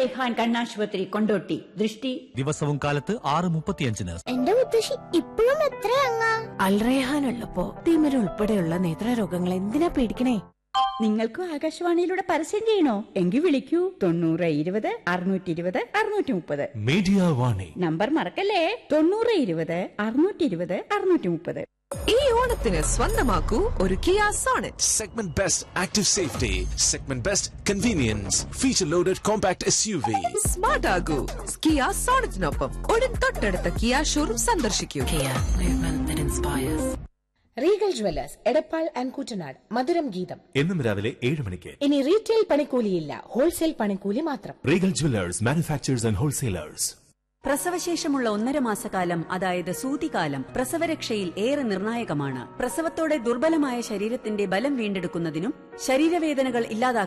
റൈഹാൻ കണ്ണാശുപത്രി കൊണ്ടോട്ടി ദൃഷ്ടി ദിവസവും കാലത്ത് ആറ് മുപ്പത്തിയഞ്ചിന് എന്റെ മുത്തശ്ശി ഇപ്പോഴും എത്രയങ്ങ അൽറേഹാൻ ഉള്ളപ്പോ തിമിര ഉൾപ്പെടെയുള്ള നേത്രരോഗങ്ങൾ എന്തിനാ പേടിക്കണേ നിങ്ങൾക്കും ആകാശവാണിയിലൂടെ പരസ്യം ചെയ്യണോ എങ്കിൽ വിളിക്കൂ തൊണ്ണൂറ് ഇരുപത് അറുന്നൂറ്റി ഇരുപത് അറുന്നൂറ്റി മുപ്പത് മീഡിയ വാണി നമ്പർ മറക്കല്ലേ തൊണ്ണൂറ് ഇരുപത് അറുന്നൂറ്റി ഇരുപത് അറുന്നൂറ്റി മുപ്പത് ഈ ഓണത്തിന് സ്വന്തമാക്കൂ ഒരു Kia Sonet Segment Best Active Safety, Segment Best Convenience, Feature Loaded Compact SUV. Smart ആകൂ കിയ സോണറ്റിനൊപ്പം ഉടൻ തൊട്ടടുത്ത കിയ ഷോറൂം സന്ദർശിക്കൂ Regal jewellers Edappal and Kuttanad മധുരം ഗീതം എന്നും രാവിലെ ഏഴ് മണിക്ക് ഇനി റീറ്റെയിൽ പണിക്കൂലിയില്ല ഹോൾസെയിൽ പണിക്കൂലി മാത്രം Regal jewellers manufacturers and wholesalers പ്രസവശേഷമുള്ള ഒന്നര മാസക്കാലം അതായത് സൂതികാലം പ്രസവരക്ഷയിൽ ഏറെ നിർണായകമാണ് പ്രസവത്തോടെ ദുർബലമായ ശരീരത്തിന്റെ ബലം വീണ്ടെടുക്കുന്നതിനും ശരീരവേദനകൾ ഇല്ലാതാക്കുന്നതിനും